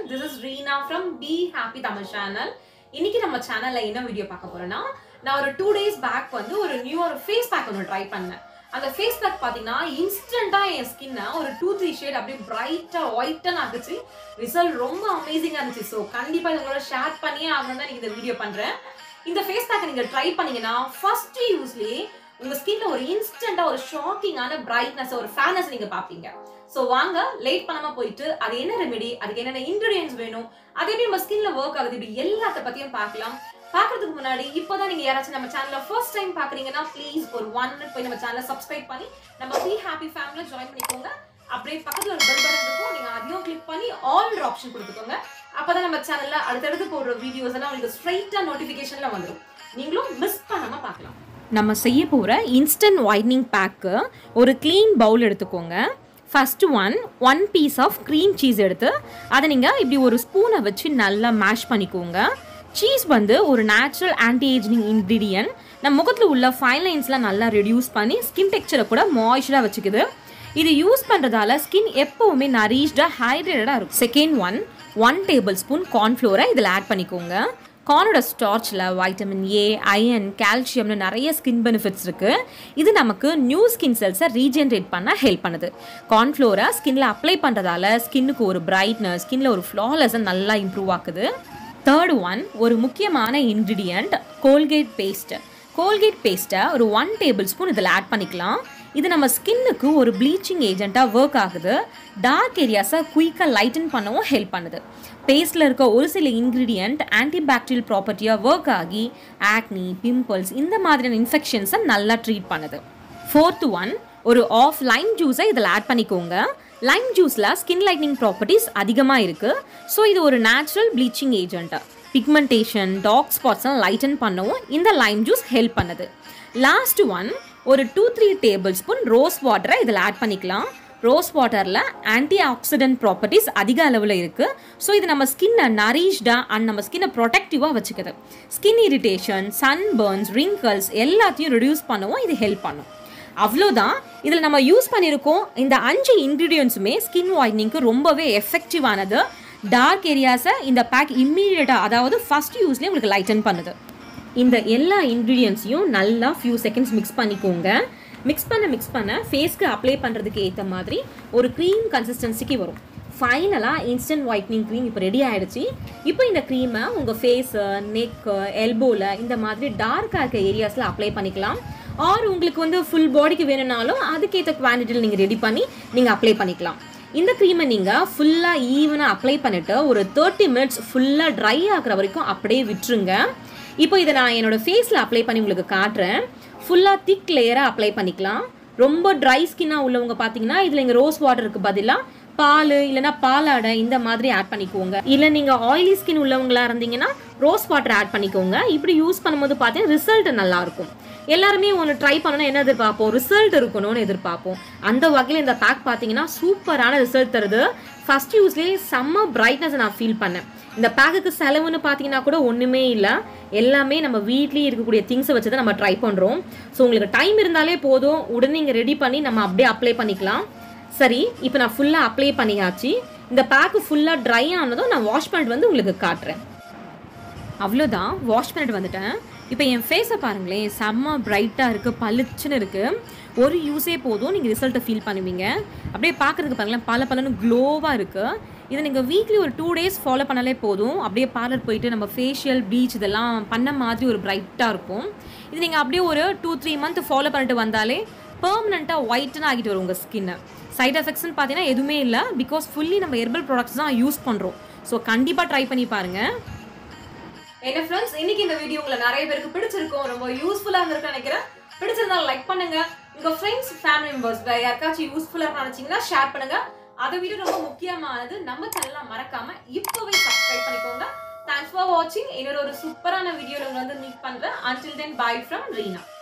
this is Reena from B happy Tamil channel இன்னைக்கு நம்ம சேனல்ல என்ன வீடியோ பார்க்க போறோம்னா நான் ஒரு டூ டேஸ் பேக் வந்து ஒரு நியூ ஒரு ஃபேஸ் பேக் ஒன்று ட்ரை பண்ணேன் அந்த ஃபேஸ் பேக் பார்த்தீங்கன்னா இன்ஸ்டண்டா என் ஸ்கின்னை ஒரு டூ த்ரீ ஷேட் அப்படியே பிரைட்டா ஒயிட்டாக ஆகுச்சு ரிசல்ட் ரொம்ப அமேசிங்காக இருந்துச்சு ஸோ கண்டிப்பாக உங்களோட ஷேர் பண்ணியே ஆகணும் தான் இந்த வீடியோ பண்றேன் இந்த ஃபேஸ் பேக்கை நீங்க ட்ரை பண்ணீங்கன்னா ஃபர்ஸ்ட் யூஸ்லயே உங்க ஸ்கின்ல ஒரு இன்ஸ்டன்டா ஒரு ஷாக்கிங்கான பிரைட்னஸ் ஒரு ஃபேர்னஸ் நீங்க பாப்பீங்க சோ வாங்க லேட் பண்ணாம போயிட்டு அது என்ன ரெமெடி அதுக்கு என்னென்ன இன்கிரீடியன்ஸ் வேணும் அது எப்படி நம்ம ஸ்கின்ல ஒர்க் ஆகுது இப்படி எல்லாத்த பத்தியும் பார்க்கலாம் பார்க்கறதுக்கு முன்னாடி இப்போதான் நீங்க யாராச்சும் நம்ம சேனல்ல ஃபர்ஸ்ட் டைம் பாக்குறீங்கன்னா ப்ளீஸ் ஒரு ஒன் மினிட் போய் நம்ம சேனலை சப்ஸ்கிரைப் பண்ணி நம்ம பி ஹாப்பி ஃபேமிலில ஜாயின் பண்ணிக்கோங்க அப்படியே பக்கத்துல ஒரு பெல் பட்டன் இருக்கும் நீங்க அதையும் கிளிக் பண்ணி ஆல் ஆப்ஷன் கொடுத்துக்கோங்க அப்பதான் நம்ம சேனல்ல அடுத்தடுத்து போடுற வீடியோஸ் எல்லாம் உங்களுக்கு ஸ்ட்ரைட்டா நோட்டிபிகேஷன்ல வந்துடும் நீங்களும் மிஸ் பண்ணாம பார்க்கலாம் நம்ம செய்ய போகிற இன்ஸ்டன்ட் ஒயிட்னிங் பேக்கு ஒரு க்ளீன் பவுல் எடுத்துக்கோங்க first one one piece of cream cheese எடுத்து அதை நீங்கள் இப்படி ஒரு ஸ்பூனை வச்சு நல்லா மேஷ் பண்ணிக்கோங்க சீஸ் வந்து ஒரு நேச்சுரல் ஆன்டி ஏஜிங் இன்க்ரீடியன்ட் நம்ம முகத்தில் உள்ள ஃபைன் லைன்ஸ்லாம் நல்லா ரெடியூஸ் பண்ணி ஸ்கின் டெக்ஸ்சரை கூட மாய்ஸ்டராக வச்சுக்குது இது யூஸ் பண்ணுறதால ஸ்கின் எப்போவுமே நரீஷ்டாக ஹைட்ரேட்டடாக இருக்கும் second one one tablespoon கார்ன்ஃப்ளோரை இதில் ஆட் பண்ணிக்கோங்க கார்னோட ஸ்டார்ச்சில் வைட்டமின் ஏ அயன் கால்சியம்னு நிறைய ஸ்கின் பெனிஃபிட்ஸ் இருக்குது இது நமக்கு நியூ ஸ்கின் செல்ஸை ரீஜென்ரேட் பண்ண ஹெல்ப் பண்ணுது கார்ன்ஃப்ளோரை ஸ்கின்ல அப்ளை பண்ணுறதால ஸ்கின்னுக்கு ஒரு பிரைட்னஸ் ஸ்கின்ல ஒரு ஃப்ளாலஸை நல்லா இம்ப்ரூவ் ஆக்குது தேர்ட் ஒன் ஒரு முக்கியமான இன்க்ரீடியண்ட் கோல்கேட் பேஸ்ட் கோல்கேட் பேஸ்ட்டை ஒரு ஒன் டேபிள் ஸ்பூன் இதில் ஆட் பண்ணிக்கலாம் இது நம்ம ஸ்கின்னுக்கு ஒரு ப்ளீச்சிங் ஏஜென்ட்டாக ஒர்க் ஆகுது டார்க் ஏரியாஸை குயிக்காக லைட்டன் பண்ணவும் ஹெல்ப் பண்ணுது பேஸ்டில் இருக்க ஒரு சில இன்க்ரீடியண்ட் ஆன்டிபாக்டீரியல் ப்ராப்பர்ட்டியாக ஒர்க் ஆகி ஆக்னி பிம்பிள்ஸ் இந்த மாதிரியான இன்ஃபெக்ஷன்ஸை நல்லா ட்ரீட் பண்ணுது ஃபோர்த் ஒன் ஒரு ஆஃப் லைம் ஜூஸை இதில் ஆட் பண்ணிக்கோங்க லைம் ஜூஸில் ஸ்கின் லைட்னிங் ப்ராப்பர்ட்டிஸ் அதிகமாக இருக்குது ஸோ இது ஒரு natural bleaching agent pigmentation dark ஸ்பாட்ஸ்லாம் லைட்டன் பண்ணவும் இந்த லைம் ஜூஸ் ஹெல்ப் பண்ணுது லாஸ்ட் ஒன் ஒரு two three tablespoon rose வாட்டரை இதில் ஆட் பண்ணிக்கலாம் ரோஸ் வாட்டரில் ஆன்டி ஆக்சிடென்ட் ப்ராப்பர்ட்டிஸ் அதிக அளவில் இருக்குது ஸோ இது நம்ம ஸ்கின்னை நரீஷ்டாக அண்ட் நம்ம ஸ்கின்னை ப்ரொடெக்டிவாக வச்சுக்குது skin irritation sun burns wrinkles எல்லாத்தையும் ரிடியூஸ் பண்ணவும் இது ஹெல்ப் பண்ணும் அவ்வளோதான் இதில் நம்ம யூஸ் பண்ணியிருக்கோம் இந்த அஞ்சு இன்க்ரீடியன்ஸுமே ஸ்கின் ஒயிட்னிங்க்கு ரொம்பவே எஃபெக்டிவானது டார்க் ஏரியாஸை இந்த பேக் இம்மீடியட்டாக அதாவது ஃபஸ்ட் யூஸ்லேயே உங்களுக்கு லைட்டன் பண்ணுது இந்த எல்லா இன்க்ரீடியன்ஸையும் நல்லா ஃபியூ செகண்ட்ஸ் மிக்ஸ் பண்ணிக்கோங்க மிக்ஸ் பண்ண மிக்ஸ் பண்ண ஃபேஸ்க்கு அப்ளை பண்ணுறதுக்கு ஏற்ற மாதிரி ஒரு க்ரீம் கன்சிஸ்டன்சிக்கு வரும் ஃபைனலாக இன்ஸ்டன்ட் ஒயிட்னிங் க்ரீம் இப்போ ரெடி ஆகிடுச்சு இப்போ இந்த க்ரீமை உங்கள் ஃபேஸு நெக்கு எல்போவில் இந்த மாதிரி டார்க்காக இருக்க ஏரியாஸில் அப்ளை பண்ணிக்கலாம் ஆர் உங்களுக்கு வந்து ஃபுல் பாடிக்கு வேணும்னாலும் அதுக்கேற்ற குவான்டிட்டியில் நீங்கள் ரெடி பண்ணி நீங்கள் அப்ளை பண்ணிக்கலாம் இந்த க்ரீமை நீங்கள் ஃபுல்லாக ஈவனாக அப்ளை பண்ணிவிட்டு ஒரு தேர்ட்டி மினிட்ஸ் ஃபுல்லாக ட்ரை ஆகிற வரைக்கும் அப்படியே விட்டுருங்க இப்போ இதை நான் என்னோடய ஃபேஸில் அப்ளை பண்ணி உங்களுக்கு காட்டுறேன் ஃபுல்லாக திக் லேயராக அப்ளை பண்ணிக்கலாம் ரொம்ப ட்ரை ஸ்கின்னாக உள்ளவங்க பார்த்தீங்கன்னா இதில் இங்கே ரோஸ் வாட்டருக்கு பதிலாக பால் இல்லைனா பாலாடை இந்த மாதிரி ஆட் பண்ணிக்கோங்க இல்லை நீங்கள் ஆயிலி ஸ்கின் உள்ளவங்களா இருந்தீங்கன்னா ரோஸ் வாட்டர் ஆட் பண்ணிக்கோங்க இப்படி யூஸ் பண்ணும்போது பார்த்தீங்கன்னா ரிசல்ட் நல்லாயிருக்கும் எல்லாருமே ஒன்று ட்ரை பண்ணணும் என்ன எதிர்பார்ப்போம் ரிசல்ட் இருக்கணும்னு எதிர்பார்ப்போம் அந்த வகையில் இந்த பேக் பார்த்தீங்கன்னா சூப்பரான ரிசல்ட் தருது ஃபர்ஸ்ட் யூஸ்லேயே செம்ம பிரைட்னஸ் நான் ஃபீல் பண்ணேன் இந்த பேக்குக்கு செலவுன்னு பார்த்தீங்கன்னா கூட ஒன்றுமே இல்லை எல்லாமே நம்ம வீட்லேயே இருக்கக்கூடிய திங்ஸை வச்சு தான் நம்ம ட்ரை பண்ணுறோம் ஸோ உங்களுக்கு டைம் இருந்தாலே போதும் உடனே இங்கே ரெடி பண்ணி நம்ம அப்படியே அப்ளை பண்ணிக்கலாம் சரி இப்போ நான் ஃபுல்லாக அப்ளை பண்ணியாச்சு இந்த பேக்கு ஃபுல்லாக ட்ரை ஆனதும் நான் வாஷ் பண்ணிட்டு வந்து உங்களுக்கு காட்டுறேன் அவ்வளோதான் வாஷ் பண்ணிட்டு வந்துட்டேன் இப்போ என் ஃபேஸை பாருங்களேன் செம்ம பிரைட்டாக இருக்குது பளிச்சுன்னு இருக்குது ஒரு யூஸே போதும் நீங்கள் ரிசல்ட்டை ஃபீல் பண்ணுவீங்க அப்படியே பார்க்குறதுக்கு பாருங்களேன் பல பலன்னு க்ளோவாக இருக்குது இதை நீங்கள் வீக்லி ஒரு டூ டேஸ் ஃபாலோ பண்ணாலே போதும் அப்படியே பார்லர் போயிட்டு நம்ம ஃபேஷியல் ப்ளீச் இதெல்லாம் பண்ண மாதிரி ஒரு பிரைட்டாக இருக்கும் இது நீங்கள் அப்படியே ஒரு டூ த்ரீ மந்த் ஃபாலோ பண்ணிட்டு வந்தாலே பெர்மனண்ட்டாக ஒயிட்டன் ஆகிட்டு வரும் உங்கள் ஸ்கின்னை சைட் எஃபெக்ட்ஸ்னு பார்த்தீங்கன்னா எதுவுமே இல்லை பிகாஸ் ஃபுல்லி நம்ம ஹெர்பல் ப்ராடக்ட்ஸ் தான் யூஸ் பண்ணுறோம் ஸோ கண்டிப்பாக ட்ரை பண்ணி பாருங்கள் என்ன ஃப்ரெண்ட்ஸ் இன்னைக்கு இந்த வீடியோ உங்களை நிறைய பேருக்கு பிடிச்சிருக்கும் ரொம்ப யூஸ்ஃபுல்லா இருந்திருக்குன்னு நினைக்கிறேன் பிடிச்சிருந்தா லைக் பண்ணுங்க உங்க ஃப்ரெண்ட்ஸ் ஃபேமிலி மெம்பர்ஸ் வேற யாருக்காச்சும் யூஸ்ஃபுல்லா நினைச்சீங்கன்னா ஷேர் பண்ணுங்க அதை விட ரொம்ப முக்கியமானது நம்ம சேனலை மறக்காம இப்பவே சப்ஸ்கிரைப் பண்ணிக்கோங்க தேங்க்ஸ் ஃபார் வாட்சிங் இன்னொரு ஒரு சூப்பரான வீடியோல உங்களை வந்து மீட் பண்றேன் until then bye from Reena